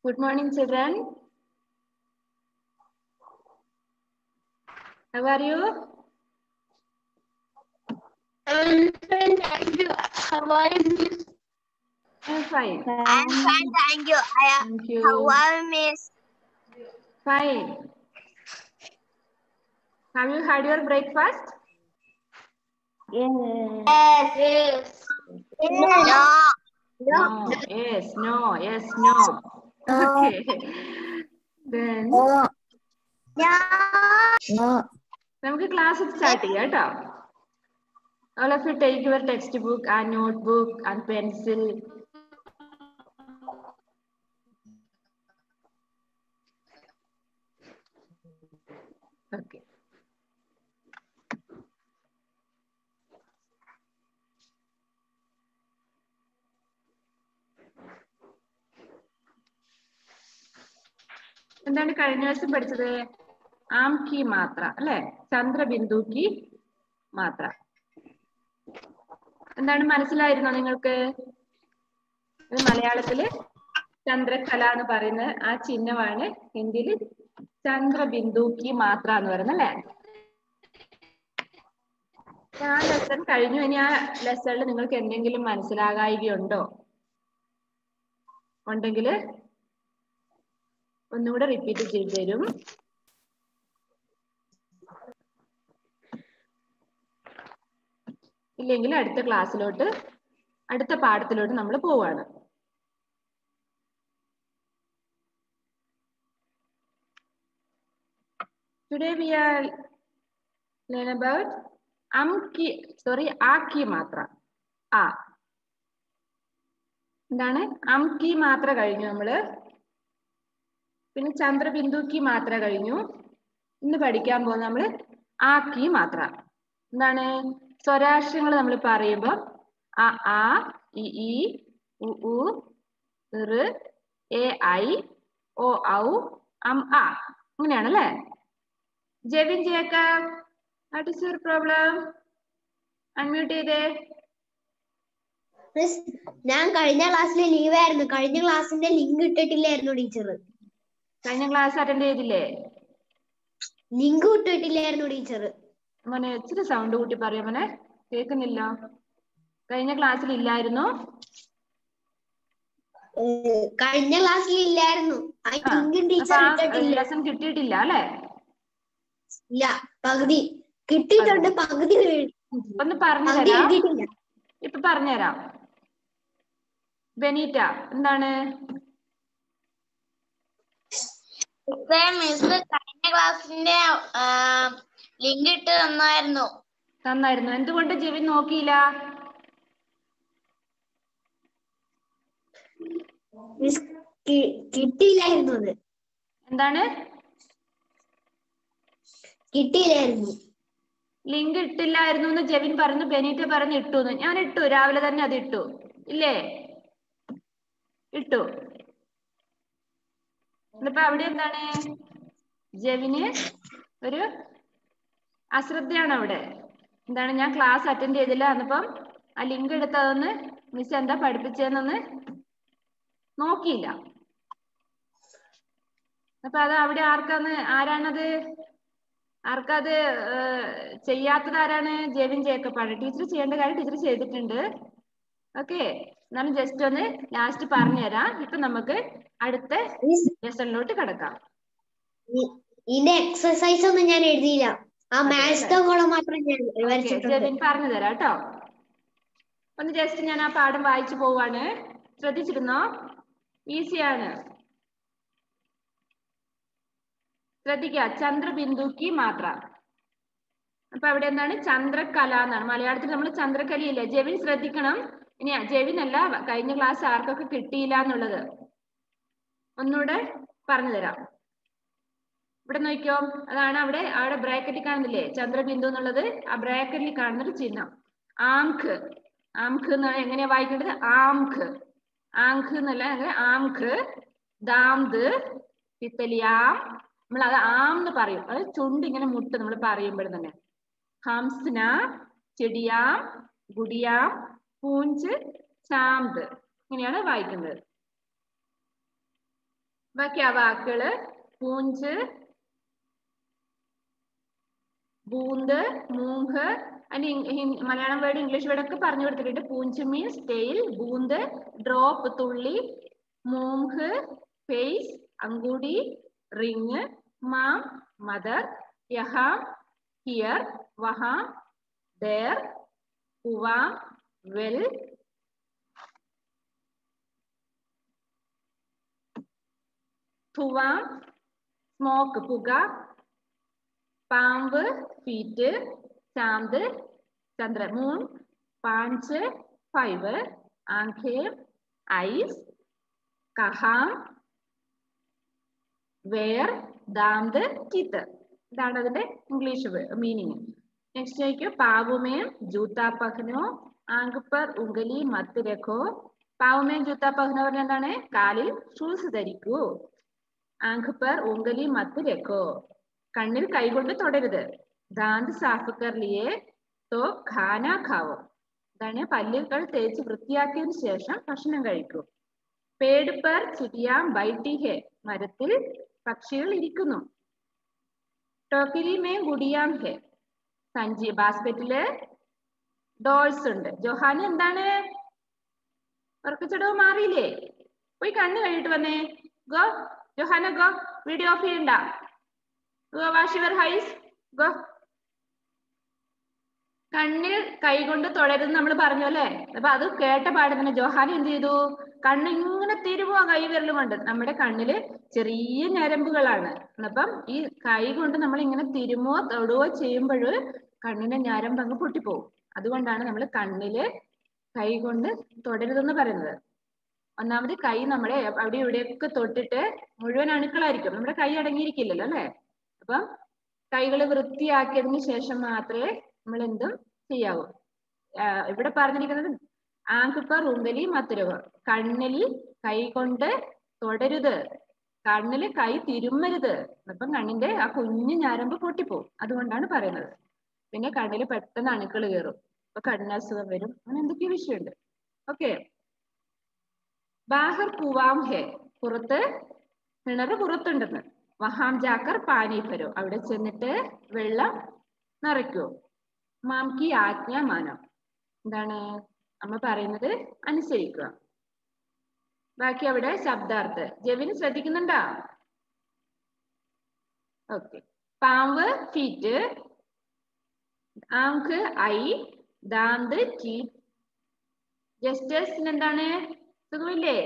Good morning, children. How are you? I'm fine, thank you. How are you? I'm fine. I'm fine, thank you. I am. Thank you. How are you, Miss? Fine. Have you had your breakfast? Yes. Yes. No. No. Yes. No. Yes. No. Okay. Then നമുക്ക് class start ചെയ്യാം കേട്ടോ all of you take your textbook and notebook and pencil okay എന്താണ് കഴിഞ്ഞ ദിവസം പഠിച്ചത് ആം കി മാത്ര അല്ലെ ചന്ദ്രബിന്ദു കി മാത്ര എന്താണ് മനസ്സിലായിരുന്നോ നിങ്ങൾക്ക് ഇത് മലയാളത്തില് ചന്ദ്രകല എന്ന് പറയുന്ന ആ ചിഹ്നമാണ് ഹിന്ദിയിൽ ചന്ദ്രബിന്ദു കി മാത്ര എന്ന് പറയുന്നത് അല്ലെ ആ ലെസൺ കഴിഞ്ഞു ഇനി ആ ലെസണിൽ നിങ്ങൾക്ക് എന്തെങ്കിലും മനസ്സിലാകായികയുണ്ടോ ഉണ്ടെങ്കിൽ ഒന്നുകൂടെ റിപ്പീറ്റ് ചെയ്തു തരും ഇല്ലെങ്കിൽ അടുത്ത ക്ലാസ്സിലോട്ട് അടുത്ത പാഠത്തിലോട്ട് നമ്മൾ പോവാണ് Today we are learn about am ki sorry ആ ki മാത്ര ആ എന്താണ് am ki മാത്ര കഴിഞ്ഞു നമ്മള് പിന്നെ ചന്ദ്രബിന്ദു കി മാത്ര കഴിഞ്ഞു ഇന്ന് പഠിക്കാൻ പോകുന്നത് നമ്മള് ആ കി മാത്ര എന്താണ് സ്വരാക്ഷരങ്ങൾ നമ്മൾ പറയുമ്പോൾ അ ആ ഇ ഈ ഉ ഉ ഋ എ ഐ ഒ ഔ അം ആ അങ്ങനെയാണ് അല്ലേ Jevin Jacob what is your problem unmute ചെയ്തേ മിസ് ഞാൻ കഴിഞ്ഞ ക്ലാസ്സിൽ ലീവ് ആയിരുന്നു കഴിഞ്ഞ ക്ലാസ്സിന്റെ ലിങ്ക് ഇട്ടിട്ടില്ലായിരുന്നു ടീച്ചർ കഴിഞ്ഞ ക്ലാസ് അറ്റൻഡ് ചെയ്തില്ലേ ലിങ്ക് ഇട്ടിട്ടില്ലായിരുന്നു ടീച്ചർ മോനെ ഇച്ചിരി സൗണ്ട് കൂട്ടി പറയാം മോനെ കേൾക്കുന്നില്ല കഴിഞ്ഞ ക്ലാസ്സിൽ ഇല്ലായിരുന്നു കഴിഞ്ഞ ക്ലാസ്സിൽ ഇല്ലായിരുന്നു ആ ആ, ലിങ്ക് അപ്പൊ ടീച്ചർ ആ ഇട്ടിട്ടില്ല ലെസൺ കിട്ടിയിട്ടില്ല അല്ലെ ഇല്ല പകുതി കിട്ടിയിട്ടുണ്ട് പകുതി എഴു- ഒന്ന് പറഞ്ഞു പകുതി തരാം എഴുതിയിട്ടില്ല ഇപ്പൊ പറഞ്ഞുതരാം ബെനീറ്റ എന്താണ് മിസ് കഴിഞ്ഞ ക്ലാസ്സിന്റെ ലിങ്ക് ഇട്ട് തന്നായിരുന്നു തന്നായിരുന്നു എന്തുകൊണ്ട് ജെവിൻ നോക്കിയില്ല മിസ് കി- കിട്ടിയില്ലായിരുന്നു അത് എന്താണ് കിട്ടിയില്ലായിരുന്നു ലിങ്ക് ഇട്ടില്ലായിരുന്നു എന്ന് ജെവിൻ പറഞ്ഞു ബെനീറ്റ പറഞ്ഞു ഇട്ടു എന്ന് ഞാൻ ഇട്ടു രാവിലെ തന്നെ അത് ഇട്ടു ഇല്ലേ ഇട്ടു എന്നിപ്പോ അവിടെ എന്താണ് ജെവിന് ഒരു അശ്രദ്ധയാണ് അവിടെ എന്താണ് ഞാൻ ക്ലാസ് അറ്റൻഡ് ചെയ്തില്ല എന്നിപ്പം ആ ലിങ്ക് എടുത്തതൊന്ന് മിസ് എന്താ പഠിപ്പിച്ചതെന്നൊന്ന് നോക്കിയില്ല അപ്പൊ അത് അവിടെ ആർക്കാന്ന് ആരാണത് ആർക്കത് ഏഹ്, ചെയ്യാത്തത് ആരാണ് ജെവിൻ ജേക്കബാണ് ടീച്ചർ ചെയ്യേണ്ട കാര്യം ടീച്ചർ ചെയ്തിട്ടുണ്ട് ഓക്കെ എന്നാലും ജസ്റ്റ് ഒന്ന് ലാസ്റ്റ് പറഞ്ഞുതരാം ഇപ്പൊ നമുക്ക് അടുത്ത മിസ് ലെസണിലോട്ട് കിടക്കാം ഇ- ഇതിന്റെ എക്സസൈസ് ഒന്നും ഞാൻ എഴുതിയില്ല ആ അതെ, മാത്സത്തെ കോളം മാത്രം ഞാൻ വരച്ചിട്ടുണ്ട് ജെവിൻ പറഞ്ഞു തരാം കേട്ടോ ഒന്ന് ജസ്റ്റ് ഞാൻ ആ പാഠം വായിച്ചു പോവാണ് ശ്രദ്ധിച്ചിരുന്നോ ഈസിയാണ് ശ്രദ്ധിക്കുക ചന്ദ്രബിന്ദുക്ക് മാത്ര അപ്പൊ അവിടെ എന്താണ് ചന്ദ്രകല എന്നാണ് മലയാളത്തിൽ നമ്മൾ ചന്ദ്രകലയില്ലേ ജെവിൻ ശ്രദ്ധിക്കണം ഇനി ജെവിൻ അല്ല കഴിഞ്ഞ ക്ലാസ് ആർക്കൊക്കെ കിട്ടിയില്ല എന്നുള്ളത് ഒന്നുകൂടെ പറഞ്ഞു തരാം ഇവിടെ നോക്കിയോ അതാണ് അവിടെ അവിടെ ബ്രാക്കറ്റിൽ കാണുന്നില്ലേ ചന്ദ്രബിന്ദു എന്നുള്ളത് ആ ബ്രാക്കറ്റിൽ കാണുന്ന ഒരു ചിഹ്നം ആംഖ് ആംഖ് എന്നാണ് എങ്ങനെയാ വായിക്കേണ്ടത് ആംഖ് ആംഖ് എന്നല്ല അങ്ങനെ ആംഖ് ദാംത് തിത്തലിയാം നമ്മൾ അത് ആം എന്ന് പറയും അത് ചുണ്ട് ഇങ്ങനെ മുട്ട് നമ്മൾ പറയുമ്പോൾ തന്നെ ഹംസ്ന ചെടിയാം ഗുഡിയാം പൂഞ്ച് ചാന്ത് ഇങ്ങനെയാണ് വായിക്കുന്നത് ബാക്കി ആ വാക്കുകള് പൂഞ്ച് ബൂന്ത് മൂങ്ക് അതിന് ഇങ് ഹിൻ- മലയാളം വേർഡ് ഇംഗ്ലീഷ് വേർഡ് ഒക്കെ പറഞ്ഞു കൊടുത്തിട്ടുണ്ട് പൂഞ്ച് മീൻസ് ടെയിൽ ബൂന്ത് ഡ്രോപ്പ് തുള്ളി മൂങ്ക് ഫേസ് അങ്കുടി റിങ് മാം മദർ യഹാം ഹിയർ വഹാം there കുവാം വെൽ തുവാം സ്മോക്ക് പുക പാമ്പ് ഫീറ്റ് ചാന്ത് ചന്ദ്ര മൂൺ പാഞ്ച് ഫൈവ് ആംഖേ ഐസ് കഹാം വേർ ദാന്ത് ചിത്ത് ഇതാണ് അതിന്റെ ഇംഗ്ലീഷ് മീനിങ് നെക്സ്റ്റ് ആയിരിക്കും പാവുമേ ജൂത്ത പഹ്നോ ആങ്ക് പർ ഉംഗലി മത്ത് രഖോ പാവുമേ ജൂത്ത പഹ്നോ പറഞ്ഞ എന്താണ് കാലിൽ ഷൂസ് ധരിക്കൂ ആങ്ക് പർ ഉംഗലി മത്ത് രഖോ കണ്ണിൽ കൈകൊണ്ട് തൊടരുത് ദാന്ത് സാഫ് കർ ലിയേ തോ ഖാന ഖാവോ ഇതാണ് പല്ലുകൾ തേച്ച് വൃത്തിയാക്കിയതിനു ശേഷം ഭക്ഷണം കഴിക്കൂ പേട് പർ ചിടിയാം ബൈട്ടി ഹെ മരത്തിൽ പക്ഷികൾ ഇരിക്കുന്നു ടോക്കിരി മേ ഗുഡിയാം ഹെ സഞ്ചി ബാസ്കറ്റില് ഡോൾസ് ഉണ്ട് ജോഹാന് എന്താണ് ഉറക്കച്ചടവ് മാറിയില്ലേ പോയി കണ്ണ് കഴിഞ്ഞിട്ട് വന്നേ go Johanna go video off ചെയ്യണ്ട go wash your eyes go കണ്ണിൽ കൈകൊണ്ട് തുടരുന്ന് നമ്മൾ പറഞ്ഞു അല്ലേ അപ്പൊ അത് കേട്ട പാടെ തന്നെ ജോഹാൻ എന്ത് ചെയ്തു കണ്ണ് ഇങ്ങനെ തിരുവോ കൈ വിരലും കൊണ്ട് നമ്മുടെ കണ്ണില് ചെറിയ ഞരമ്പുകളാണ് അപ്പം ഈ കൈ കൊണ്ട് നമ്മൾ ഇങ്ങനെ തിരുമോ തൊടുവോ ചെയ്യുമ്പോൾ കണ്ണിന്റെ ഞരമ്പ് അങ്ങ് പൊട്ടിപ്പോവും അതുകൊണ്ടാണ് നമ്മൾ കണ്ണില് കൈ കൊണ്ട് തുടരുതെന്ന് പറയുന്നത് ഒന്നാമത് കൈ നമ്മളെ അവിടെ ഇവിടെയൊക്കെ തൊട്ടിട്ട് മുഴുവൻ അണുക്കളായിരിക്കും നമ്മുടെ കൈ അടങ്ങിയിരിക്കില്ലല്ലോ അല്ലെ അപ്പം കൈകൾ വൃത്തിയാക്കിയതിന് ശേഷം മാത്രമേ നമ്മൾ എന്തും ചെയ്യാവൂ ആഹ് ഇവിടെ പറഞ്ഞിരിക്കുന്നത് ആങ്കുപ്പർ ഉങ്കലി മത്തുരവ് കണ്ണിൽ കൈ കൊണ്ട് തൊടരുത് കണ്ണില് കൈ തിരുമ്മരുത് അപ്പം കണ്ണിന്റെ ആ കുഞ്ഞു ഞരമ്പ് പൊട്ടിപ്പോവും അതുകൊണ്ടാണ് പറയുന്നത് പിന്നെ കണ്ണില് പെട്ടെന്ന് അണുക്കൾ കയറും അപ്പൊ കണ്ണസുഖം വരും അങ്ങനെ എന്തൊക്കെയോ വിഷയമുണ്ട് ഓക്കെ ബാഹർ കുവാം ഹെ പുറത്ത് കിണറ് പുറത്തുണ്ടെന്ന് വഹാം ജാക്കർ പാനി ഭരോ അവിടെ ചെന്നിട്ട് വെള്ളം നിറയ്ക്കൂ മാം കി ആജ്ഞ മാനം എന്താണ് അമ്മ പറയുന്നത് അനുസരിക്കുക ബാക്കി അവിടെ ശബ്ദാർത്ഥ ജെവിന് ശ്രദ്ധിക്കുന്നുണ്ടോ ഓക്കെ പാമ്പ് ഫീറ്റ് ആങ്ക് ഐ ദാന്ത് ടീ ജസ്റ്റേഴ്സിന് എന്താണ് സുഖമില്ലേ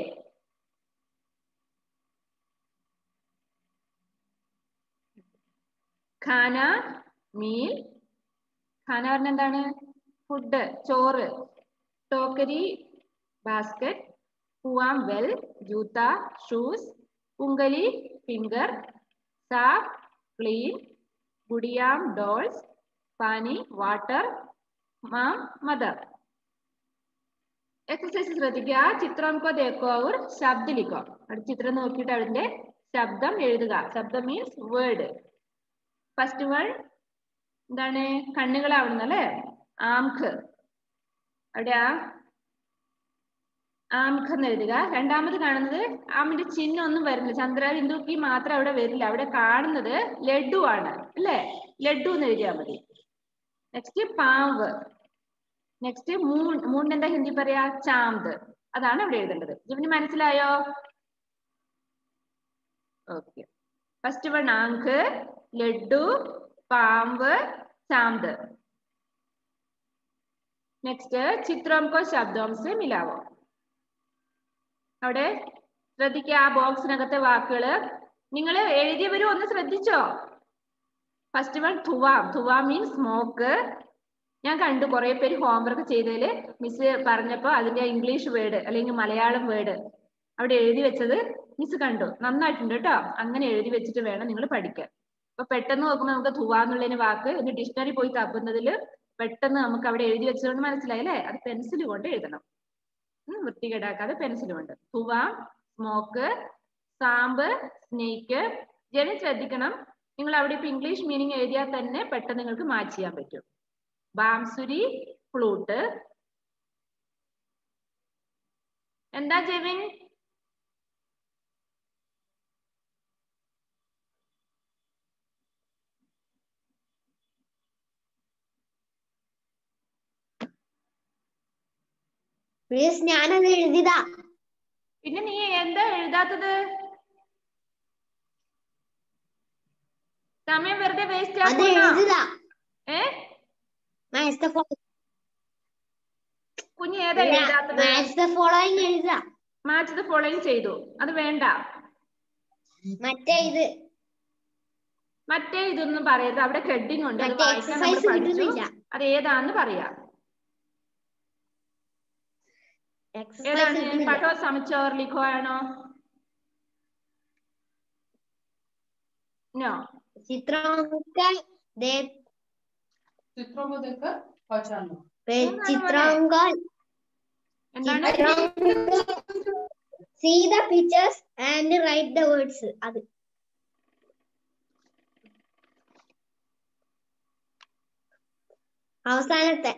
ഖാന മീൽ ഖാന പറഞ്ഞ എന്താണ് ഫുഡ് ചോറ് ടോക്കരി ബാസ്കറ്റ് കുവാം വെൽ ജൂത്ത ഷൂസ് ഉങ്കലി ഫിംഗർ സാഫ് ക്ലീൻ ഗുഡിയാം ഡോൾസ് പാനി വാട്ടർ മാം മദർ എക്സസൈസ് ശ്രദ്ധിക്കുക ചിത്രം കോ ദേക്കോ അവർ ശബ്ദ ലിഖോ അവിടെ ചിത്രം നോക്കിയിട്ട് അതിന്റെ ശബ്ദം എഴുതുക ശബ്ദം മീൻസ് വേർഡ് ഫസ്റ്റ് വേർഡ് എന്താണ് കണ്ണുകളാവുന്നത് അല്ലേ ആംഖ് അവിടെയാ ആംഖ് എന്ന് എഴുതുക രണ്ടാമത് കാണുന്നത് ആമിന്റെ ചിഹ്നം ഒന്നും വരുന്നില്ല ചന്ദ്രബിന്ദുക്ക് മാത്രം അവിടെ വരില്ല അവിടെ കാണുന്നത് ലഡു ആണ് അല്ലേ ലഡു എന്ന് എഴുതിയാൽ മതി നെക്സ്റ്റ് പാവ് നെക്സ്റ്റ് മൂൺ മൂണിന് എന്താ ഹിന്ദി പറയാ ചാന്ത് അതാണ് അവിടെ എഴുതേണ്ടത് ഇവന് മനസ്സിലായോ ഓക്കെ ഫസ്റ്റ് വൺ ആങ്ക് ലഡു പാമ്പ് ചാന്ത് നെക്സ്റ്റ് ചിത്രം കോ ശബ്ദം സെ മിലാവോ അവിടെ ശ്രദ്ധിക്കുക ആ ബോക്സിനകത്തെ വാക്കുകള് നിങ്ങൾ എഴുതിയവരും ഒന്ന് ശ്രദ്ധിച്ചോ ഫസ്റ്റ് വൺ തുവാം തുവാം മീൻസ് സ്മോക്ക് ഞാൻ കണ്ടു കുറെ പേര് ഹോംവർക്ക് ചെയ്തതിൽ മിസ് പറഞ്ഞപ്പോ അതിന്റെ ഇംഗ്ലീഷ് വേർഡ് അല്ലെങ്കിൽ മലയാളം വേർഡ് അവിടെ എഴുതി വെച്ചത് മിസ് കണ്ടു നന്നായിട്ടുണ്ട് കേട്ടോ അങ്ങനെ എഴുതി വെച്ചിട്ട് വേണം നിങ്ങൾ പഠിക്കാൻ അപ്പൊ പെട്ടെന്ന് നോക്കുമ്പോൾ നമുക്ക് തുവാന്നുള്ളതിന് വാക്ക് ഒന്ന് ഡിക്ഷണറി പോയി തപ്പുന്നതിൽ പെട്ടെന്ന് നമുക്ക് അവിടെ എഴുതി വെച്ചതുകൊണ്ട് മനസ്സിലായി അല്ലേ അത് പെൻസിൽ കൊണ്ട് എഴുതണം ഉം, വൃത്തികേടാക്കാതെ പെൻസിൽ കൊണ്ട് തുവാം സ്മോക്ക് സാമ്പ് സ്നേക്ക് ജനം ശ്രദ്ധിക്കണം നിങ്ങൾ അവിടെ ഇപ്പൊ ഇംഗ്ലീഷ് മീനിങ് എഴുതിയാൽ തന്നെ പെട്ടെന്ന് നിങ്ങൾക്ക് മാച്ച് ചെയ്യാൻ പറ്റും ബാംസുരി ഫ്ലൂട്ട് എന്താ ജെവിൻ മിസ് ഞാനത് എഴുതിയതാ പിന്നെ നീ എന്താ എഴുതാത്തത് സമയം വെറുതെ വേസ്റ്റ് അത് ആക്കുന്ന എഴുതിയതാ ഏ മാത്സ് ദ കുഞ്ഞ് ഏതാ എഴുതാത്തത് മാത്സ് ദ ഫോളോയിങ് എഴുതാ മാച്ച് ദ ഫോളോയിങ് ചെയ്തു അത് വേണ്ട മറ്റേ ഇത് മറ്റേ ഇതൊന്നും പറയരുത് അവിടെ ഹെഡിങ് ഉണ്ട് അത് മറ്റേ വായിക്കാൻ നമ്മൾ എക്സസൈസ് പഠിച്ചു കിട്ടുന്നില്ല അത് ഏതാന്ന് പറയാ എക്സസൈസ് ഏതാണ് കിട്ടുന്നില്ല പഠോ സമച്ചോർ ലിഖോ ആണോ നോ ചിത്രാങ്കൻ ദേ चित्रों को देखकर पहचानो പേ- ചിത്രാങ്കൻ എന്താണ് see the pictures and write the words അത് അവസാനത്തെ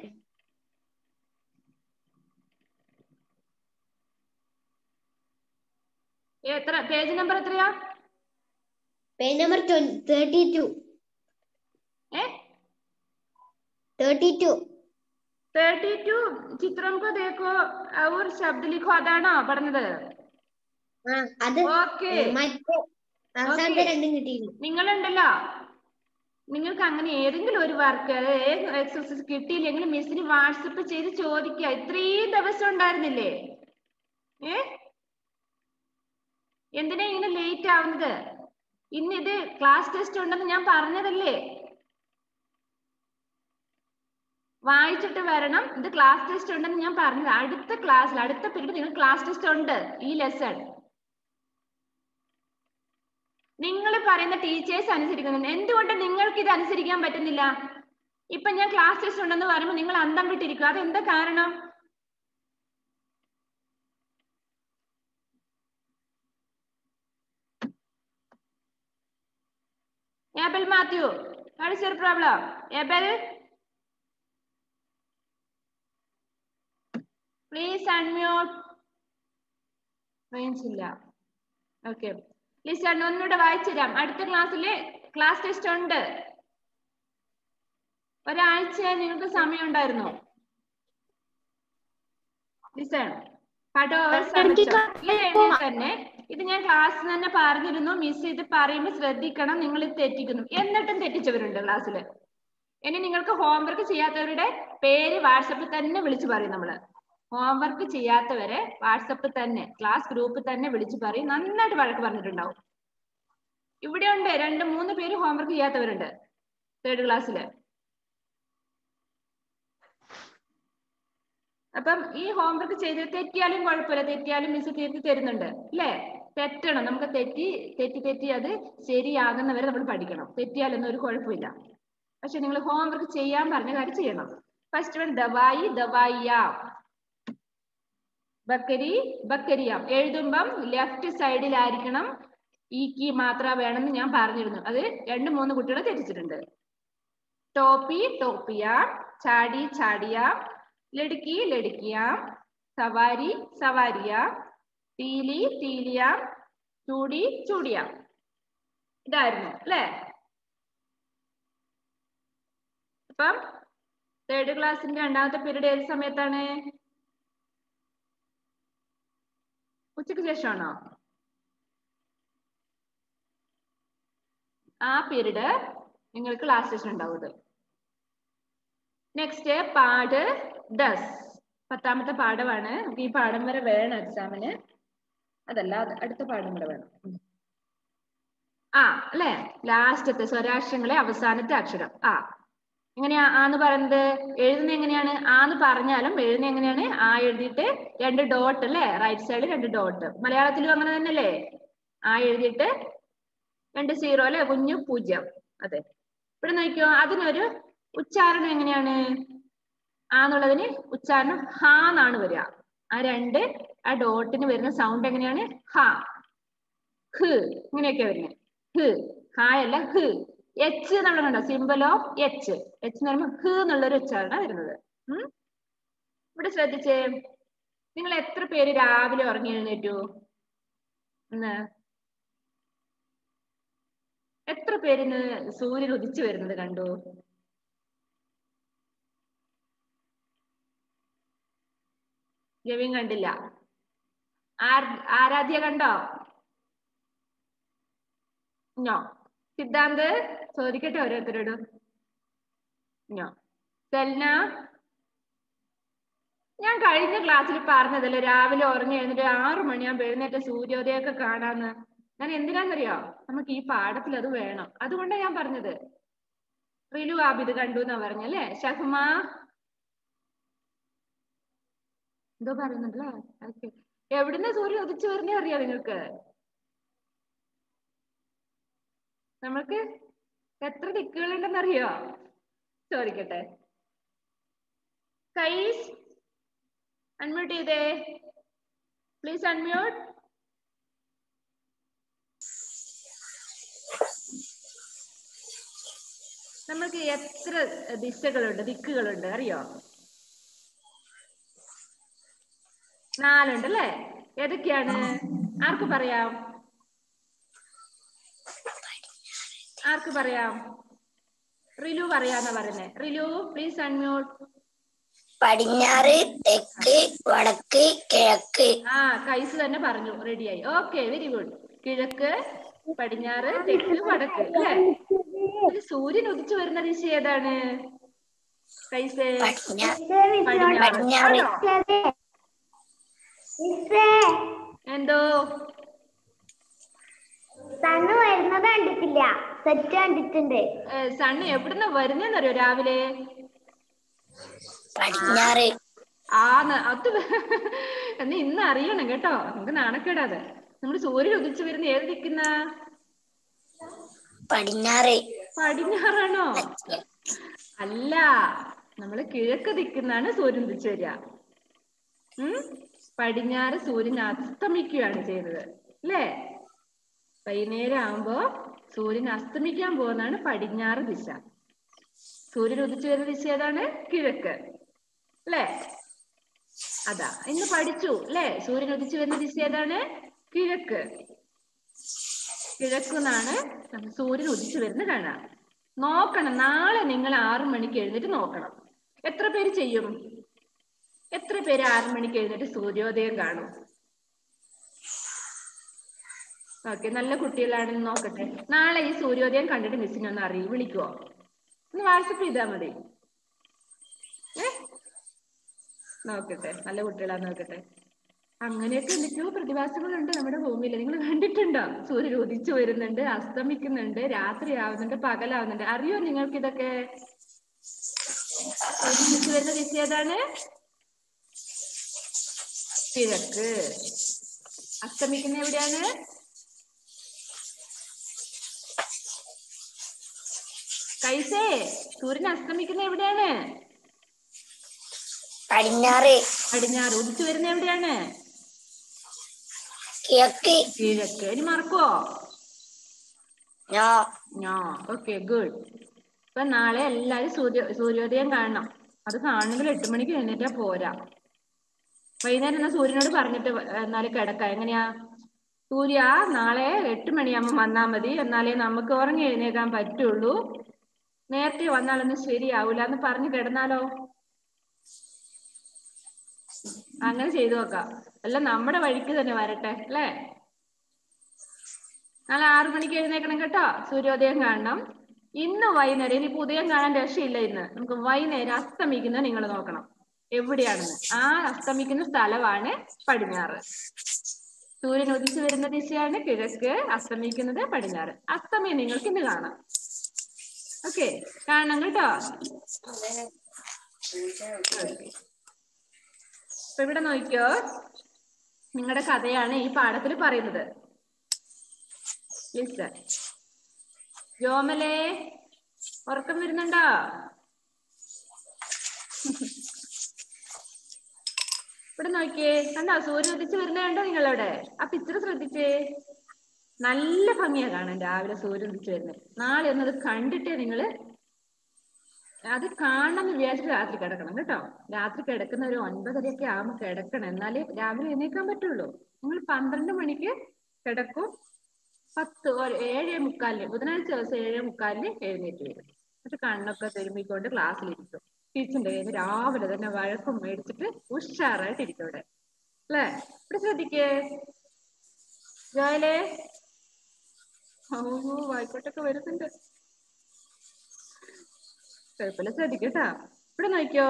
എത്ര പേജ് നമ്പർ എത്രയാ പേജ് നമ്പർ തേർട്ടി ടു ഏ തേർട്ടി ടു തേർട്ടി ടു ചിത്രം കോ ദേഖോ ഔർ ശബ്ദ ലിഖോ അതാണോ പറഞ്ഞത് ആ അത് ഓക്കെ മറ്റേ അവസാനത്തെ രണ്ടും കിട്ടിയിരുന്നു നിങ്ങളുണ്ടല്ലോ നിങ്ങൾക്ക് അങ്ങനെ ഏതെങ്കിലും ഒരു വർക്ക് എക്സസൈസ് കിട്ടിയില്ലെങ്കിൽ മിസ്സിന് വാട്സപ്പ് ചെയ്ത് ചോദിക്കുക ഇത്രയും ദിവസം ഉണ്ടായിരുന്നില്ലേ ഏ എന്തിനാ ഇങ്ങനെ ലേറ്റ് ആവുന്നത് ഇന്ന് ഇത് ക്ലാസ് ടെസ്റ്റ് ഉണ്ടെന്ന് ഞാൻ പറഞ്ഞതല്ലേ വായിച്ചിട്ട് വരണം ഇത് ക്ലാസ് ടെസ്റ്റ് ഉണ്ടെന്ന് ഞാൻ പറഞ്ഞത് അടുത്ത ക്ലാസ്സിൽ അടുത്ത പീരീഡ് നിങ്ങൾ ക്ലാസ് ടെസ്റ്റ് ഉണ്ട് ഈ ലെസൺ നിങ്ങൾ പറയുന്ന ടീച്ചേഴ്സ് അനുസരിക്കുന്നുണ്ട് എന്തുകൊണ്ട് നിങ്ങൾക്ക് ഇത് അനുസരിക്കാൻ പറ്റുന്നില്ല ഇപ്പൊ ഞാൻ ക്ലാസ് ടെസ്റ്റ് ഉണ്ടെന്ന് പറയുമ്പോൾ നിങ്ങൾ അന്തം വിട്ടിരിക്കുക അതെന്താ കാരണം Abel Matthew, what is your problem? Abel? Please unmute. Range ഇല്ല ഓക്കെ ലിസൺ ഒന്നുകൂടെ വായിച്ചുതരാം അടുത്ത ക്ലാസ്സിൽ ക്ലാസ് ടെസ്റ്റ് ഉണ്ട് ഒരാഴ്ച നിങ്ങൾക്ക് സമയം ഉണ്ടായിരുന്നു ലിസൺ പഠോ ഈ എഴുതി തന്നെ ഇത് ഞാൻ ക്ലാസ്സിൽ തന്നെ പറഞ്ഞിരുന്നു മിസ് ഇത് പറയുമ്പോൾ ശ്രദ്ധിക്കണം നിങ്ങൾ ഇത് തെറ്റിക്കുന്നു എന്നിട്ടും തെറ്റിച്ചവരുണ്ട് ക്ലാസ്സിൽ ഇനി നിങ്ങൾക്ക് ഹോംവർക്ക് ചെയ്യാത്തവരുടെ പേര് വാട്സപ്പിൽ തന്നെ വിളിച്ചു പറയും നമ്മള് ഹോംവർക്ക് ചെയ്യാത്തവരെ വാട്സപ്പിൽ തന്നെ ക്ലാസ് ഗ്രൂപ്പിൽ തന്നെ വിളിച്ചു പറയും നന്നായിട്ട് വഴക്ക് പറഞ്ഞിട്ടുണ്ടാവും ഇവിടെ ഉണ്ട് രണ്ട് മൂന്ന് പേര് ഹോംവർക്ക് ചെയ്യാത്തവരുണ്ട് തേർഡ് ക്ലാസ്സില് അപ്പം ഈ ഹോംവർക്ക് ചെയ്ത് തെറ്റിയാലും കുഴപ്പമില്ല തെറ്റിയാലും മിസ് തിരുത്തി തരുന്നുണ്ട് അല്ലേ തെറ്റണം നമുക്ക് തെറ്റി തെറ്റി തെറ്റി അത് ശരിയാകുന്നവരെ നമ്മൾ പഠിക്കണം തെറ്റിയാലൊന്നും ഒരു കുഴപ്പമില്ല പക്ഷെ നിങ്ങൾ ഹോംവർക്ക് ചെയ്യാൻ പറഞ്ഞ കാര്യം ചെയ്യണം ഫസ്റ്റ് വൺ ദവായി ദവായിയ ബക്കരി ബക്കരിയാം എഴുതുമ്പം ലെഫ്റ്റ് സൈഡിലായിരിക്കണം ഈ കീ മാത്ര വേണമെന്ന് ഞാൻ പറഞ്ഞിരുന്നു അത് രണ്ട് മൂന്ന് കുട്ടികൾ തെറ്റിച്ചിട്ടുണ്ട് ടോപ്പി ടോപ്പിയ ചാടി ചാടിയ ലടുക്കി ലടുക്കിയ സവാരി സവാരിയ തീലി തീലിയ ചൂടി ചൂടിയ ഇതായിരുന്നു അല്ലേ അപ്പം തേർഡ് ക്ലാസ്സിന്റെ രണ്ടാമത്തെ പീരീഡ് ഏത് സമയത്താണ് ഉച്ചയ്ക്ക് ശേഷമാണോ ആ പീരീഡ് നിങ്ങൾക്ക് ക്ലാസ് ടെസ്റ്റ് ഉണ്ടാവും ഇത് നെക്സ്റ്റ് പാട് ഡസ് പത്താമത്തെ പാഠമാണ് നമുക്ക് ഈ പാഠം വരെ വേണം എക്സാമിന് അതല്ല അത് അടുത്ത പാഠം കൂടെ വേണം ഉം. ആ അല്ലേ ലാസ്റ്റത്തെ സ്വരാക്ഷരങ്ങളെ അവസാനത്തെ അക്ഷരം ആ എങ്ങനെയാ ആന്ന് പറയുന്നത് എഴുതുന്ന എങ്ങനെയാണ് ആന്ന് പറഞ്ഞാലും എഴുതുന്ന എങ്ങനെയാണ് ആ എഴുതിയിട്ട് രണ്ട് ഡോട്ട് അല്ലേ റൈറ്റ് സൈഡിൽ രണ്ട് ഡോട്ട് മലയാളത്തിലും അങ്ങനെ തന്നെയല്ലേ ആ എഴുതിയിട്ട് രണ്ട് സീറോ അല്ലെ കുഞ്ഞു പൂജ്യം അതെ ഇവിടെ നോക്കിയോ അതിനൊരു ഉച്ചാരണം എങ്ങനെയാണ് ആന്നുള്ളതിന് ഉച്ചാരണം ഹ എന്നാണ് വരിക ആ രണ്ട് ആ ഡോട്ടിന് വരുന്ന സൗണ്ട് എങ്ങനെയാണ് ഹ ഹ് ഇങ്ങനെയൊക്കെ വരുന്നത് ഹ് ഹായല്ല ഹ് എച്ച് എന്നുള്ളതുണ്ടോ സിമ്പിൾ ഓഫ് എച്ച് എച്ച് എന്ന് പറയുമ്പോൾ ഹ് എന്നുള്ളൊരു ഉച്ചാരണം വരുന്നത് ഉം ഇവിടെ ശ്രദ്ധിച്ചേ നിങ്ങൾ എത്ര പേര് രാവിലെ ഉറങ്ങി എഴുന്നേറ്റു ഇന്ന് എത്ര പേര് ഇന്ന് സൂര്യൻ ഉദിച്ചു വരുന്നത് കണ്ടു ജെവിൻ കണ്ടില്ല ആർ ആരാധ്യ കണ്ടോ ഞോ സിദ്ധാന്ത് ചോദിക്കട്ടെ ഓരോരുത്തരോടും ഞോ സെൽന ഞാൻ കഴിഞ്ഞ ക്ലാസ്സിൽ പറഞ്ഞതല്ലേ രാവിലെ ഉറങ്ങി എഴുന്നിട്ട് ആറു മണിയാകുമ്പോ എഴുന്നേറ്റ് സൂര്യോദയമൊക്കെ കാണാന്ന് ഞാൻ എന്തിനാന്നറിയോ നമുക്ക് ഈ പാഠത്തിൽ അത് വേണം അതുകൊണ്ടാണ് ഞാൻ പറഞ്ഞത് റിലു ആബിദ് കണ്ടു എന്നാ പറഞ്ഞല്ലേ ഷഹ്മ എന്തോ പറയുന്നുണ്ടല്ലേ ഓക്കെ എവിടുന്ന സൂര്യൻ ഉദിച്ചു വരുന്നേ അറിയോ നിങ്ങൾക്ക് നമ്മൾക്ക് എത്ര ദിക്കുകളുണ്ടെന്ന് അറിയോ ചോദിക്കട്ടെ കൈസ് അൺമ്യൂട്ട് ചെയ്തേ പ്ലീസ് അൺമ്യൂട്ട് നമുക്ക് എത്ര ദിശകളുണ്ട് ദിക്കുകളുണ്ട് അറിയോ നാലുണ്ട് അല്ലേ ഏതൊക്കെയാണ് ആർക്ക് പറയാം ആർക്ക് പറയാം റിലു പറയാന്നാ പറയുന്നേ റിലു പ്ലീസ് അൺമ്യൂട്ട് പടിഞ്ഞാറ് തെക്ക് വടക്ക് കിഴക്ക് ആ കൈസ് തന്നെ പറഞ്ഞു റെഡിയായി ഓക്കെ വെരി ഗുഡ് കിഴക്ക് പടിഞ്ഞാറ് തെക്ക് വടക്ക് അല്ലേ ഇതില് സൂര്യൻ ഉദിച്ചു വരുന്ന ദിശ ഏതാണ് കൈസേ പടിഞ്ഞാറ് പടിഞ്ഞാറ് പടിഞ്ഞാറ്. ആണോ? എന്തോ സണ്ണ് വരുന്നത് കണ്ടിട്ടില്ല സെറ്റ് കണ്ടിട്ടുണ്ട് സണ്ണ് എവിടുന്ന വരുന്നേന്നറിയോ രാവിലെ പടിഞ്ഞാറ് ആ ന- അത് എന്ന് ഇന്ന് അറിയണം കേട്ടോ നമുക്ക് നാണക്കേടാതെ നമ്മൾ സൂര്യൻ ഉദിച്ചു വരുന്ന ഏത് ദിക്കുന്ന പടിഞ്ഞാറ് പടിഞ്ഞാറാണോ അല്ല നമ്മള് കിഴക്ക് ദിക്കുന്നാണ് സൂര്യൻ ഉദിച്ചു വരിക ഉം പടിഞ്ഞാറ് സൂര്യൻ അസ്തമിക്കുകയാണ് ചെയ്യുന്നത് അല്ലേ വൈകുന്നേരം ആകുമ്പോ സൂര്യൻ അസ്തമിക്കാൻ പോകുന്നതാണ് പടിഞ്ഞാറ് ദിശ സൂര്യൻ ഉദിച്ചു വരുന്ന ദിശ ഏതാണ് കിഴക്ക് അല്ലേ അതാ ഇന്ന് പഠിച്ചു അല്ലേ സൂര്യൻ ഉദിച്ചു വരുന്ന ദിശ ഏതാണ് കിഴക്ക് കിഴക്കുന്നാണ് സൂര്യൻ ഉദിച്ചു വരുന്നത് കാണാം നോക്കണം നാളെ നിങ്ങൾ ആറു മണിക്ക് എഴുന്നേറ്റ് നോക്കണം എത്ര പേര് ചെയ്യും എത്ര പേര് ആറു മണിക്ക് എഴുന്നേറ്റ് സൂര്യോദയം കാണും ഓക്കെ നല്ല കുട്ടികളാണെന്ന് നോക്കട്ടെ നാളെ ഈ സൂര്യോദയം കണ്ടിട്ട് മിസ്സിനെ ഒന്ന് അറിയും വിളിക്കുവോ ഒന്ന് വാട്സപ്പ് ചെയ്താൽ മതി ഏ നോക്കട്ടെ നല്ല കുട്ടികളാന്ന് നോക്കട്ടെ അങ്ങനെയൊക്കെ എന്തൊക്കെയോ പ്രതിഭാസങ്ങളുണ്ട് നമ്മുടെ ഭൂമിയിൽ നിങ്ങൾ കണ്ടിട്ടുണ്ടോ സൂര്യൻ ഉദിച്ചു വരുന്നുണ്ട് അസ്തമിക്കുന്നുണ്ട് രാത്രിയാവുന്നുണ്ട് പകലാവുന്നുണ്ട് അറിയോ നിങ്ങൾക്ക് ഇതൊക്കെ സൂര്യൻ ഉദിച്ചു വരുന്ന ദിശ ഏതാണ് കിഴക്ക് അസ്തമിക്കുന്ന എവിടെയാണ് കൈസേ സൂര്യൻ അസ്തമിക്കുന്ന എവിടെയാണ് പടിഞ്ഞാറ് പടിഞ്ഞാറ് ഉദിച്ചു വരുന്ന എവിടെയാണ് കിഴക്ക് കിഴക്ക് ഇനി മറക്കുവോ നോ ഞാ ഓക്കെ ഗുഡ് ഇപ്പൊ നാളെ എല്ലാരും സൂര്യ സൂര്യോദയം കാണണം അത് കാണണമെങ്കിൽ എട്ട് മണിക്ക് എഴുന്നേറ്റാ പോരാ വൈകുന്നേരം എന്നാ സൂര്യനോട് പറഞ്ഞിട്ട് വ- എന്നാല് കിടക്ക എങ്ങനെയാ സൂര്യ നാളെ എട്ട് മണിയാകുമ്പോ വന്നാ മതി എന്നാലേ നമുക്ക് ഉറങ്ങി എഴുന്നേക്കാൻ പറ്റുള്ളൂ നേരത്തെ വന്നാലൊന്നും ശരിയാവൂല എന്ന് പറഞ്ഞു കിടന്നാലോ അങ്ങനെ ചെയ്തു നോക്കാം അല്ല നമ്മുടെ വഴിക്ക് തന്നെ വരട്ടെ അല്ലേ നാളെ ആറു മണിക്ക് എഴുന്നേക്കണം കേട്ടോ സൂര്യോദയം കാണണം ഇന്ന് വൈകുന്നേരം ഇനി ഉദയം കാണാൻ രക്ഷയില്ല ഇന്ന് നമുക്ക് വൈകുന്നേരം അസ്തമിക്കുന്നത് നിങ്ങൾ നോക്കണം എവിടെയാണെന്ന് ആ അസ്തമിക്കുന്ന സ്ഥലമാണ് പടിഞ്ഞാറ് സൂര്യൻ ഉദിച്ചു വരുന്ന ദിശയാണ് കിഴക്ക് അസ്തമിക്കുന്നത് പടിഞ്ഞാറ് അസ്തമയം നിങ്ങൾക്ക് ഇന്ന് കാണാം ഓക്കെ കാണണം കേട്ടോ Okay. അപ്പൊ ഇവിടെ നോക്കിയോ നിങ്ങളുടെ കഥയാണ് ഈ പാഠത്തിൽ പറയുന്നത് ലിസൺ ജോമലേ ഉറക്കം വരുന്നുണ്ടോ ഇവിടെ നോക്കിയേ കണ്ടോ സൂര്യൻ ഉദിച്ച് വരുന്ന കണ്ടോ നിങ്ങളവിടെ ആ പിക്ചർ ശ്രദ്ധിച്ചേ നല്ല ഭംഗിയാ കാണാൻ രാവിലെ സൂര്യൻ ഉദിച്ച് വരുന്നത് നാളെ ഒന്നത് കണ്ടിട്ടേ നിങ്ങള് അത് കാണണം എന്ന് വിചാരിച്ചിട്ട് രാത്രി കിടക്കണം കേട്ടോ രാത്രി കിടക്കുന്ന ഒരു ഒൻപതരയൊക്കെ ആകുമ്പോൾ കിടക്കണം എന്നാലേ രാവിലെ എഴുന്നേക്കാൻ പറ്റുള്ളൂ നിങ്ങൾ പന്ത്രണ്ട് മണിക്ക് കിടക്കും പത്ത് ഒരു ഏഴേ മുക്കാലിന് ബുധനാഴ്ച ദിവസം ഏഴേ മുക്കാലിന് എഴുന്നേറ്റ് വരും എന്നിട്ട് കണ്ണൊക്കെ തിരുമ്മിക്കൊണ്ട് ക്ലാസ്സിലിരിക്കും ടീച്ചറിന്റെ കയ്യിൽ നിന്ന് രാവിലെ തന്നെ വഴക്കും മേടിച്ചിട്ട് ഉഷാറായിട്ട് ഇരിക്കും അവിടെ അല്ലേ ഇവിടെ ശ്രദ്ധിക്കേ ജോയലേ ഓ വായിക്കോട്ടൊക്കെ വരുന്നുണ്ട് കുഴപ്പമില്ല ശ്രദ്ധിക്കട്ടാ ഇവിടെ നോക്കിയോ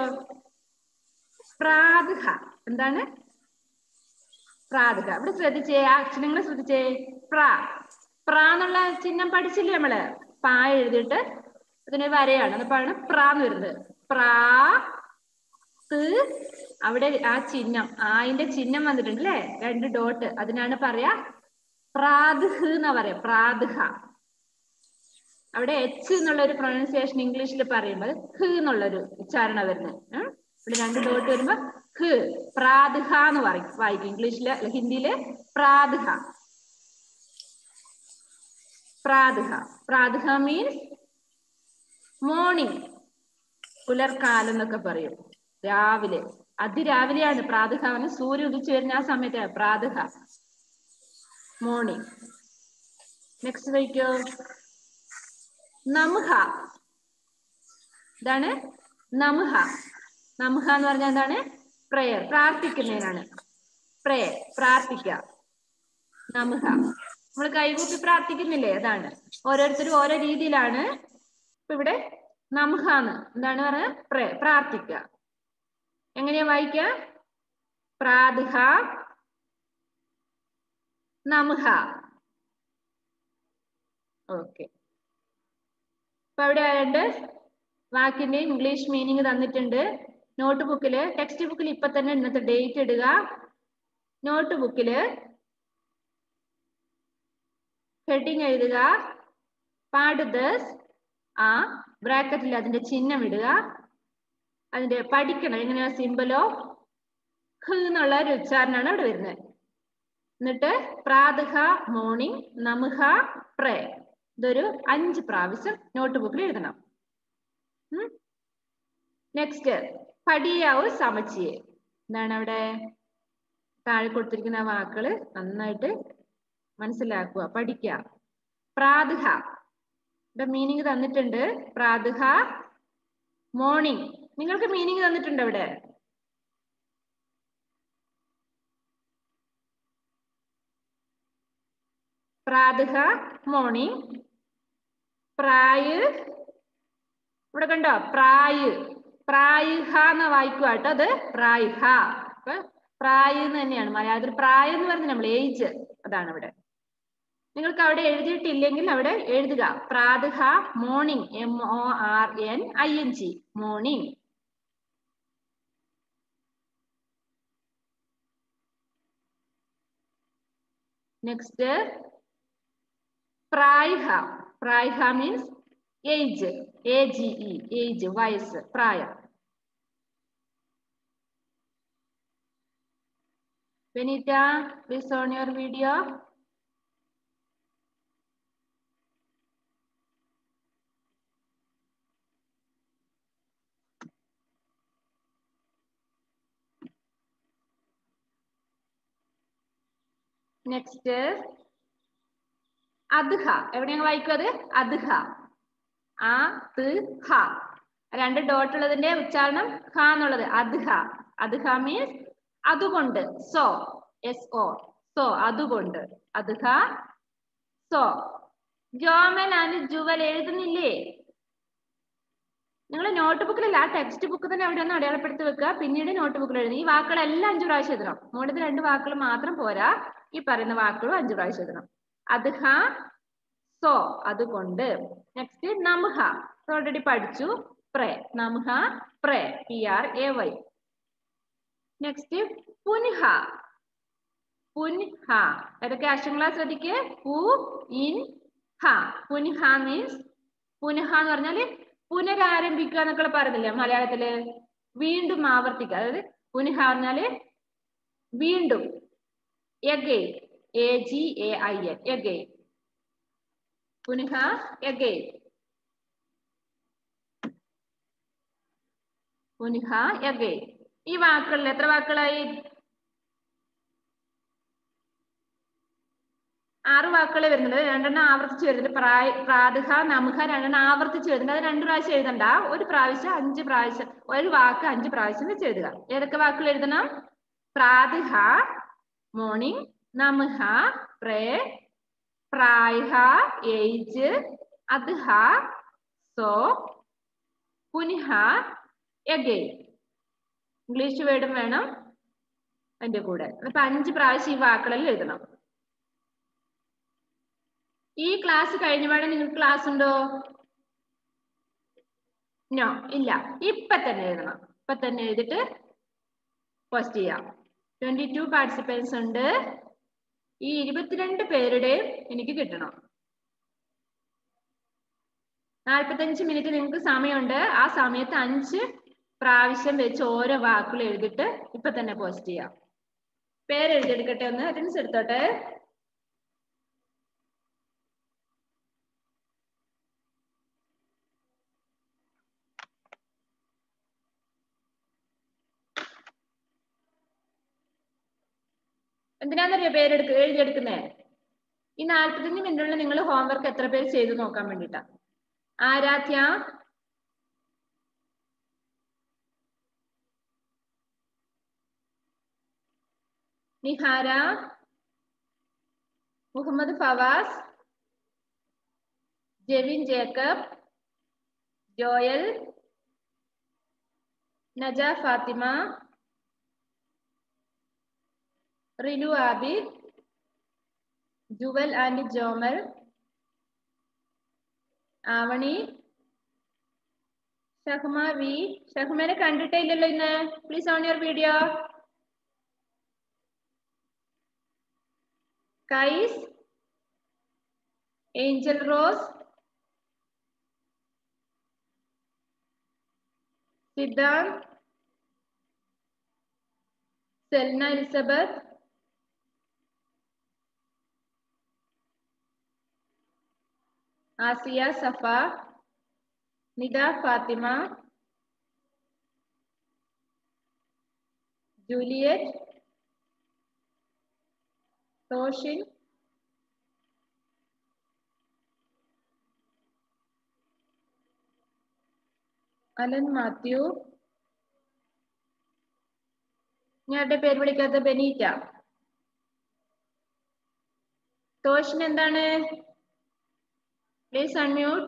പ്രാതഹ എന്താണ് പ്രാതഹ ഇവിടെ ശ്രദ്ധിച്ചേ ആ അക്ഷരങ്ങൾ ശ്രദ്ധിച്ചേ പ്രാ പ്രാ എന്നുള്ള ചിഹ്നം പഠിച്ചില്ലേ നമ്മള് പാ എഴുതിയിട്ട് അതിന് വരയാണ് അതാണ് പ്രാ എന്ന് വരുന്നത് പ്രാ ത് അവിടെ ആ ചിഹ്നം ആയിന്റെ ചിഹ്നം വന്നിട്ടുണ്ട് അല്ലേ രണ്ട് ഡോട്ട് അതിനാണ് പറയാ പ്രാദ്ഹ് എന്നാ പറയാ പ്രാദ്ഹ അവിടെ എച്ച് എന്നുള്ള ഒരു പ്രൊനൗൺസിയേഷൻ ഇംഗ്ലീഷിൽ പറയുമ്പോൾ ഹ് എന്നുള്ള ഒരു ഉച്ചാരണ വരുന്നത് ഉം. ഇവിടെ രണ്ട് ഡോട്ട് വരുമ്പോ ഹ് പ്രാദ്ഹ എന്ന് പറയും വായിക്കും ഇംഗ്ലീഷില് അല്ല ഹിന്ദിയില് പ്രാദ്ഹ പ്രാദ്ഹ പ്രാദ്ഹ മീൻസ് മോർണിംഗ് പുലർക്കാലം എന്നൊക്കെ പറയും രാവിലെ അതിരാവിലെയാണ് പ്രാതഃ സൂര്യ ഉദിച്ചു വരുന്ന ആ സമയത്ത് പ്രാതഃ മോർണിംഗ് നെക്സ്റ്റ് വയ്ക്കോ നമുഹ ഇതാണ് നമുഹ നമുഹ എന്ന് പറഞ്ഞാൽ എന്താണ് പ്രേയർ പ്രാർത്ഥിക്കുന്നതിനാണ് പ്രേയർ പ്രാർത്ഥിക്കുക നമുഹ നമ്മൾ കൈകൂപ്പി പ്രാർത്ഥിക്കുന്നില്ലേ അതാണ് ഓരോരുത്തരും ഓരോ രീതിയിലാണ് ഇപ്പൊ ഇവിടെ നമുഹാന്ന് എന്താണ് പറയുക പ്രേ പ്രാർത്ഥിക്കുക എങ്ങനെയാ വായിക്ക പ്രാതിഹ നമുഹ ഓക്കെ അപ്പൊ അവിടെ ആയതുകൊണ്ട് വാക്കിന്റെ ഇംഗ്ലീഷ് മീനിങ് തന്നിട്ടുണ്ട് നോട്ട് ബുക്കില് ടെക്സ്റ്റ് ബുക്കിൽ ഇപ്പൊ തന്നെ ഇന്നത്തെ ഡേറ്റ് ഇടുക നോട്ട് ബുക്കില് ഹെഡിങ് എഴുതുക പാടുദസ് ആ ബ്രാക്കറ്റിൽ അതിന്റെ ചിഹ്നം ഇടുക അതിന്റെ പഠിക്കണം എങ്ങനെയാ സിമ്പലോ ഹ് എന്നുള്ള ഒരു ഉച്ചാരണമാണ് അവിടെ വരുന്നത് എന്നിട്ട് പ്രാതഹ മോർണിംഗ് നമുഹ പ്രേ ഇതൊരു അഞ്ച് പ്രാവശ്യം നോട്ട് ബുക്കിൽ എഴുതണം നെക്സ്റ്റ് പടിയാവു സമച്ചിയെ എന്താണ് അവിടെ താഴെ കൊടുത്തിരിക്കുന്ന വാക്കുകൾ നന്നായിട്ട് മനസ്സിലാക്കുക പഠിക്കുക പ്രാതഹ ഇവിടെ മീനിങ് തന്നിട്ടുണ്ട് പ്രാതഹ മോർണിംഗ് നിങ്ങൾക്ക് മീനിങ് തന്നിട്ടുണ്ട് ഇവിടെ പ്രാതഹ മോർണിംഗ് പ്രായ് ഇവിടെ കണ്ടോ പ്രായ് പ്രായുഹ എന്ന് വായിക്കുക കേട്ടോ അത് പ്രായുഹ അപ്പൊ പ്രായ് എന്ന് തന്നെയാണ് മലയാളത്തിൽ പ്രായം എന്ന് പറഞ്ഞ നമ്മൾ ഏജ് അതാണ് ഇവിടെ നിങ്ങൾക്ക് അവിടെ എഴുതിയിട്ടില്ലെങ്കിൽ അവിടെ എഴുതുക പ്രാതഹ morning M O R N I N G morning next പ്രായഹ പ്രായഹ means age A G E age വയസ്സ് പ്രായം Benita, please on your video. Next അദ്ഹ എവിടെയാണ് വായിക്കുക അത് അദ്ഹ ആ ത് ഹ രണ്ട് ഡോട്ട് ഉള്ളതിന്റെ ഉച്ചാരണം ഹ എന്നുള്ളത് അദ്ഹ അദ്ഹ മീൻസ് അതുകൊണ്ട് സോ എസ് ഒ സോ അതുകൊണ്ട് അദ്ഹ സോ ജോമൽ ആൻഡ് ജുവൽ എഴുതുന്നില്ലേ നിങ്ങൾ നോട്ട് ബുക്കിലല്ല ആ ടെക്സ്റ്റ് ബുക്ക് തന്നെ അവിടെ ഒന്ന് അടയാളപ്പെടുത്തി വെക്കുക പിന്നീട് നോട്ട് ബുക്കിൽ എഴുതുക ഈ വാക്കുകളെല്ലാം അഞ്ചു പ്രാവശ്യം എഴുതണം മുകളിലത്തെ രണ്ട് വാക്കുകൾ മാത്രം പോരാ ഈ പറയുന്ന വാക്കുകളും അഞ്ചു പ്രാവശ്യം എഴുതണം അദ്ഹ സോ അതുകൊണ്ട് നെക്സ്റ്റ് നമുഹ ഓൾറെഡി പഠിച്ചു പ്രേ നമുഹ pray P R A Y next പുൻഹ പുൻഹ ഏതൊക്കെ അക്ഷരങ്ങളാ ശ്രദ്ധിക്ക് പു ഇൻ ഹ പുൻഹ മീൻസ് പുനഃ എന്ന് പറഞ്ഞാല് പുനരാരംഭിക്കുക എന്നൊക്കെ പറയുന്നില്ലേ മലയാളത്തില് വീണ്ടും ആവർത്തിക്കുക അതായത് പുനഃ പറഞ്ഞാല് വീണ്ടും again A G A I N again പുനഃ എഗെയിൻ പുനഃ എഗെയിൻ ഈ വാക്കുകളിൽ എത്ര വാക്കുകളായി ആറ് വാക്കുകൾ വരുന്നുണ്ട് രണ്ടെണ്ണം ആവർത്തിച്ച് വരുന്നുണ്ട് പ്രായ പ്രാതിഹ നമുഹ രണ്ടെണ്ണം ആവർത്തിച്ച് വരുന്നുണ്ട് അത് രണ്ട് പ്രാവശ്യം എഴുതണ്ട ഒരു പ്രാവശ്യം അഞ്ച് പ്രാവശ്യം ഒരു വാക്ക് അഞ്ച് പ്രാവശ്യം വെച്ച് എഴുതുക ഏതൊക്കെ വാക്കുകൾ എഴുതണം പ്രാതിഹ മോർണിംഗ് നമഹ പ്രേ പ്രായഹ ഏജ് അദ്ഹ സോ പുനഃ എഗെയിൻ ഇംഗ്ലീഷ് വേർഡും വേണം അതിന്റെ കൂടെ അപ്പൊ അഞ്ച് പ്രാവശ്യം ഈ വാക്കുകളിൽ എഴുതണം ഈ ക്ലാസ് കഴിഞ്ഞപാടെ നിങ്ങൾക്ക് ക്ലാസ് ഉണ്ടോ നോ ഇല്ല ഇപ്പൊ തന്നെ എഴുതണം ഇപ്പൊ തന്നെ എഴുതിട്ട് പോസ്റ്റ് ചെയ്യാം ട്വന്റി ടു പാർട്ടിസിപ്പൻസ് ഉണ്ട് ഈ ഇരുപത്തിരണ്ട് പേരുടെയും എനിക്ക് കിട്ടണം നാൽപ്പത്തഞ്ച് മിനിറ്റ് നിങ്ങൾക്ക് സമയമുണ്ട് ആ സമയത്ത് അഞ്ച് പ്രാവശ്യം വെച്ച് ഓരോ വാക്കുകൾ എഴുതിട്ട് ഇപ്പൊ തന്നെ പോസ്റ്റ് ചെയ്യാം പേര് എഴുതിയെടുക്കട്ടെ ഒന്ന് അറ്റൻസ് എടുത്തോട്ടെ എന്തിനാന്നറിയോ പേരെടുക്ക എഴുതിയെടുക്കുന്നേ ഈ നാൽപ്പത്തഞ്ച് മിനിറ്റിനുള്ളിൽ നിങ്ങൾ ഹോംവർക്ക് എത്ര പേര് ചെയ്തു നോക്കാൻ വേണ്ടിട്ടാ Aaradhya Nihara Muhammad Fawaz Jevin Jacob Joel Naja Fathima Rilu Abid Juval and Jomal Avani Shahma V ഷഹ്മനെ കണ്ടിട്ടേ ഇല്ലല്ലോ ഇന്ന് please on your video Kais Angel Rose Siddhant Selna Elizabeth Asiya Safa Nida Fathima Juliet Thoshin Alan Mathew ഞാരുടെ പേര് വിളിക്കാത്ത ബെനീറ്റ തോഷിന് എന്താണ് പ്ലീസ് അൺമ്യൂട്ട്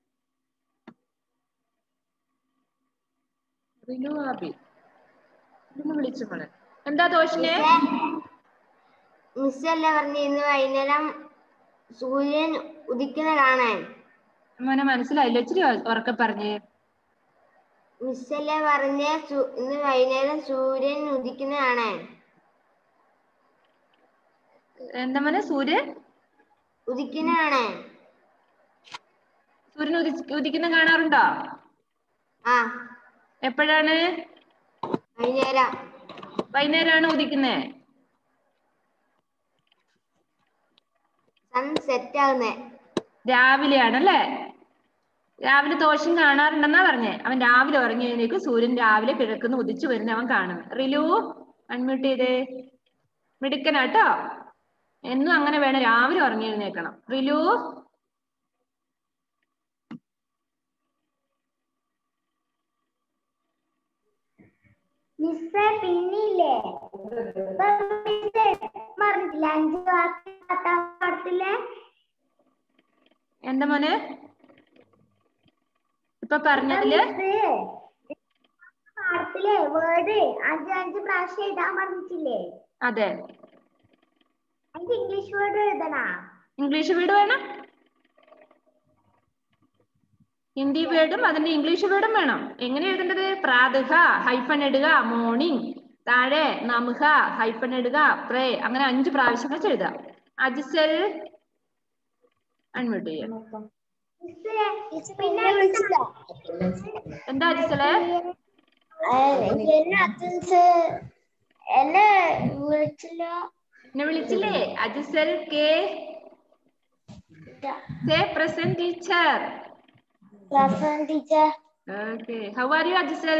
റിനു ആബി ഒന്ന് വിളിച്ചു മോളെ എന്താ തോഷിന് മിസ് അല്ലേ പറഞ്ഞു ഇന്ന് വൈകുന്നേരം സൂര്യൻ ഉദിക്കുന്ന കാണാൻ മോനെ മനസ്സിലായില്ല ഇച്ചിരി ഉറക്കെ പറഞ്ഞേ മിസ് അല്ലേ പറഞ്ഞ ഇന്ന് വൈകുന്നേരം സൂര്യൻ ഉദിക്കുന്ന കാണാൻ എന്താ മോനെ സൂര്യൻ ഉദിക്കുന്ന കാണാൻ സൂര്യൻ ഉദിച്ച് ഉദിക്കുന്ന കാണാറുണ്ടോ ആ എപ്പോഴാണ് വൈകുന്നേരം വൈകുന്നേരമാണ് ഉദിക്കുന്നേ സൺ സെറ്റ് ആകുന്നേ രാവിലെയാണ് അല്ലേ രാവിലെ ദോഷം കാണാറുണ്ടെന്നാ പറഞ്ഞേ അവൻ രാവിലെ ഉറങ്ങി എഴുന്നേക്കും സൂര്യൻ രാവിലെ കിഴക്കുന്ന് ഉദിച്ചു വരുന്ന അവൻ കാണുന്നു റിലു അൺമ്യൂട്ട് ചെയ്തേ മിടുക്കനാട്ടോ എന്നും അങ്ങനെ വേണം രാവിലെ ഉറങ്ങി എഴുന്നേക്കണം റിലു മിസ്സേ പിന്നില്ലേ പറഞ്ഞിട്ടില്ല അഞ്ച് പാടത്തില്ലേ എന്താ മോനെ ഇപ്പൊ പറഞ്ഞതില് പാടത്തിലെ വേർഡ് അഞ്ച് അഞ്ച് പ്രാവശ്യം എഴുതാൻ പറഞ്ഞിട്ടില്ലേ അതെ അഞ്ച് ഇംഗ്ലീഷ് വേർഡ് എഴുതണ ഇംഗ്ലീഷ് വേർഡ് വേണം ഹിന്ദി വേർഡും അതിന്റെ ഇംഗ്ലീഷ് വേർഡും വേണം എങ്ങനെ എഴുതേണ്ടത് പ്രാതഹ ഹൈഫൻ ഇടുക മോർണിംഗ് താഴെ നമുഹ ഹൈഫൻ ഇടുക പ്രേ അങ്ങനെ അഞ്ച് പ്രാവശ്യം വെച്ച് എഴുതാം അജിസൽ അൺമ്യൂട്ട് ചെയ്യാം പിന്നെ വിളിച്ചില്ല എന്താ അജിസലെ എന്നെ അച്ഛൻസ് എന്നെ വിളിച്ചില്ല എന്നെ വിളിച്ചില്ലേ അജിസൽ കെ സേ present teacher teacher okay how are you Ajisal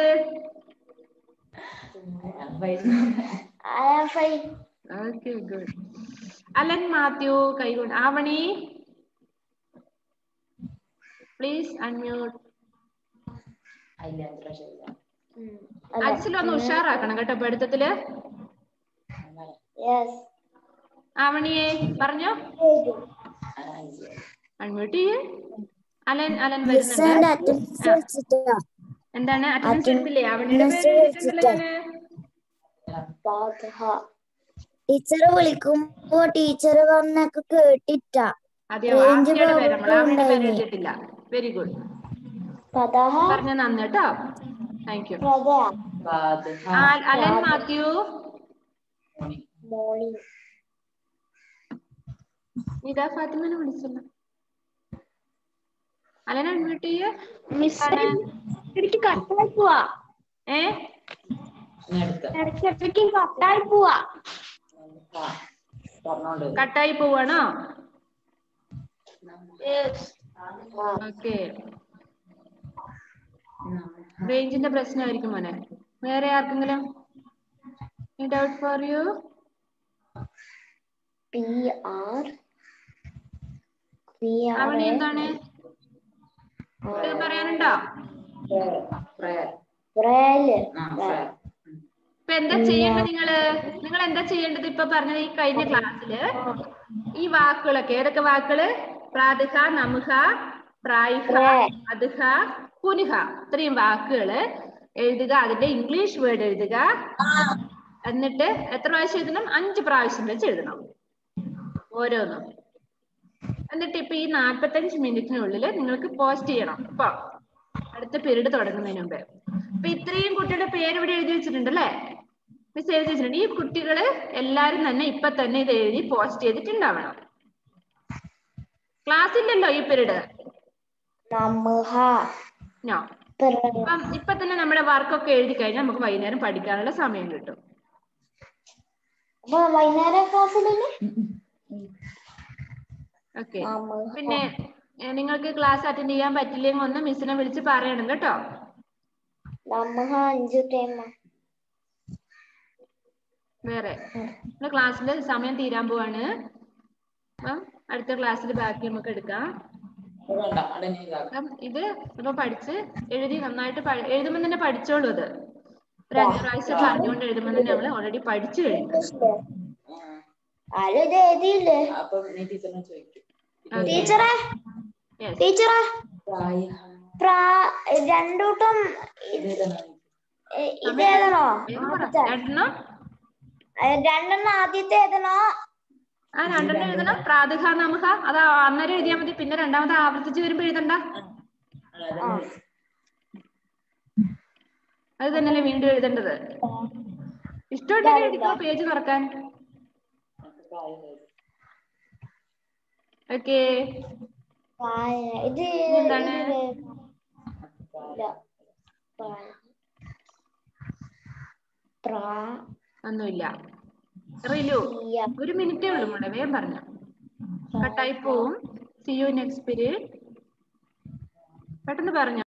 I am fine okay good Alan Mathew കൈകൊണ്ട് ആവണി പ്ലീസ് അൺമ്യൂട്ട് അജിസൽ ഒന്ന് ഉഷാറാക്കണം കേട്ടോ പഠിത്തത്തില് യെസ് ആവണിയെ പറഞ്ഞോ അൺമ്യൂട്ട് ചെയ്യ് അലൻ അലൻ വരുന്നുണ്ട് ആ. എന്താണ് അറ്റൻഡൻസ് എടുത്തില്ലേ ആവണിയുടെ പേര് എഴുതിയിട്ടുണ്ടല്ലോ ഞാന് ടീച്ചർ വിളിക്കുമ്പോ ടീച്ചർ പറഞ്ഞൊക്കെ കേട്ടിട്ടാ അതെയോ Range ആവണിയുടെ പേര് നമ്മൾ problem ആവണിയുടെ പേര് ഉണ്ടായിനി. എഴുതിയിട്ടില്ല വെരി ഗുഡ് പദഹ പറഞ്ഞ നന്ദി കേട്ടോ താങ്ക് യു ബാധ അലൻ മാത്യു മോർണിംഗ് നിദ ഫാത്തിമനെ വിളിച്ചല്ലോ അലൻ അൺമ്യൂട്ട് ചെയ്യ് മിസ് ആണ്. ഇടയ്ക്ക് കട്ടായി പോവാ ഏ അടുത്ത ഇടയ്ക്ക് കട്ടായി പോവാ പറഞ്ഞോണ്ട് കട്ടായി പോവാണോ ഓക്കെ റേഞ്ചിന്റെ പ്രശ്നമായിരിക്കും മോനെ വേറെ ആർക്കെങ്കിലും doubt for U P R P R അവിടെ എന്താണ് ഇത് പറയാനുണ്ടോ പ്രയർ ബ്രേല് ആ പ്രയർ ഇപ്പൊ എന്താ ചെയ്യേണ്ടത് നിങ്ങള് നിങ്ങൾ എന്താ ചെയ്യേണ്ടത് ഇപ്പൊ പറഞ്ഞത് ഈ കഴിഞ്ഞ ക്ലാസ്സില് ഈ വാക്കുകളൊക്കെ ഏതൊക്കെ വാക്കുകള് പ്രാതിഹ നമുഹ പ്രായിഹ അദ്ഹ കുനുഹ ഇത്രയും വാക്കുകള് എഴുതുക അതിന്റെ ഇംഗ്ലീഷ് വേർഡ് എഴുതുക എന്നിട്ട് എത്ര പ്രാവശ്യം എഴുതണം അഞ്ച് പ്രാവശ്യം വെച്ച് എഴുതണം ഓരോന്നും എന്നിട്ട് ഇപ്പൊ ഈ നാൽപ്പത്തഞ്ച് മിനിറ്റിനുള്ളിൽ നിങ്ങൾക്ക് പോസ്റ്റ് ചെയ്യണം ഇപ്പൊ അടുത്ത പീരീഡ് തുടങ്ങുന്നതിന് മുമ്പ് അപ്പൊ ഇത്രയും കുട്ടികളുടെ പേര് ഇവിടെ എഴുതി വെച്ചിട്ടുണ്ട് അല്ലേ മിസ് എഴുതി വെച്ചിട്ടുണ്ട് ഈ കുട്ടികള് എല്ലാരും തന്നെ ഇപ്പൊ തന്നെ ഇത് എഴുതി പോസ്റ്റ് ചെയ്തിട്ടുണ്ടാവണം ക്ലാസ് ഇല്ലല്ലോ ഈ പീരീഡ് നമുഹ നോ അപ്പം ഇപ്പൊ തന്നെ നമ്മുടെ വർക്കൊക്കെ എഴുതി കഴിഞ്ഞാൽ നമുക്ക് വൈകുന്നേരം പഠിക്കാനുള്ള സമയം കിട്ടും അപ്പൊ വൈകുന്നേരം ക്ലാസ്സിലല്ലേ ഓക്കെ നമുഹ പിന്നെ ഏ, നിങ്ങൾക്ക് ക്ലാസ് അറ്റൻഡ് ചെയ്യാൻ പറ്റില്ലെങ്കിൽ ഒന്ന് മിസ്സിനെ വിളിച്ച് പറയണം കേട്ടോ നമുഹ അഞ്ചു ടൈം വേറെ നമ്മുടെ ക്ലാസ്സിൽ സമയം തീരാൻ പോവാണ് അപ്പം അടുത്ത ക്ലാസ്സിൽ ബാക്കി നമുക്ക് എടുക്കാം വേണ്ട അടങ്ങി ഇതാക്കാം അപ്പം ഇത് ഇപ്പൊ പഠിച്ച് എഴുതി നന്നായിട്ട് പ- എഴുതുമ്പോൾ തന്നെ പഠിച്ചോളൂ അത് ഒരു അഞ്ച് പ്രാവശ്യം പറഞ്ഞുകൊണ്ട് എഴുതുമ്പോൾ തന്നെ നമ്മൾ ഓൾറെഡി പഠിച്ചു കഴിഞ്ഞു ആരും ഇത് എഴുതിയില്ലേ അപ്പൊ നീ ടീച്ചറിനെ ചോദിക്കും ടീച്ചറെ യെസ് ടീച്ചറെ പ്രായ പ്രാ രണ്ടൂട്ടം ഇത് ഇതേതാണ് ഏ- ഇതേതണോ വേഗം പറ ആദ്യത്തെ രണ്ടെണ്ണം ഏ, രണ്ടെണ്ണം ആദ്യത്തെ ഏതണോ ആ രണ്ടെണ്ണം എഴുതണം പ്രാതിഹ നമുഹ അത് അന്നേരം എഴുതിയാൽ മതി പിന്നെ രണ്ടാമത് ആവർത്തിച്ച് വരുമ്പോ എഴുതണ്ട അത് തന്നെയല്ലേ വീണ്ടും എഴുതേണ്ടത് ഇഷ്ടമുണ്ടെങ്കിൽ എഴുതിക്കോ പേജ് തുറക്കാൻ ഓക്കേ പ്രായ ഇത് എന്താണ്? ഇതില് ഇല്ല. പ്രായ. പ്രാ ഒന്നുമില്ല റിലു യ. ഒരു മിനിറ്റേ ഉള്ളൂ മോളെ വേഗം പറഞ്ഞു കട്ടായി പോവും സി യു നെക്സ്റ്റ് പീരീഡ് പെട്ടെന്ന് പറഞ്ഞു